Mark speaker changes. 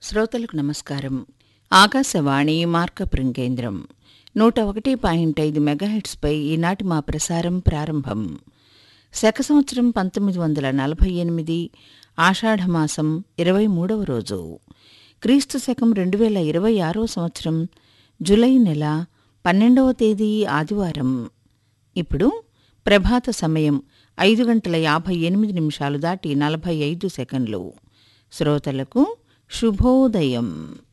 Speaker 1: శ్రోతలకు నమస్కారం ఆకాశవాణి మార్కపురం కేంద్రం నూట ఒకటి పాయింట్ ఐదు మెగాహెట్స్పై ఈనాటి మా ప్రసారం ప్రారంభం శక సంవత్సరం పంతొమ్మిది వందల నలభై ఎనిమిది ఆషాఢమాసం ఇరవై మూడవ రోజు క్రీస్తు శకం రెండు వేల ఇరవై ఆరో సంవత్సరం జులై నెల పన్నెండవ తేదీ ఆదివారం ఇప్పుడు ప్రభాత సమయం ఐదు గంటల యాభై ఎనిమిది నిమిషాలు దాటి నలభై ఐదు సెకండ్లు శ్రోతలకు శుభోదయం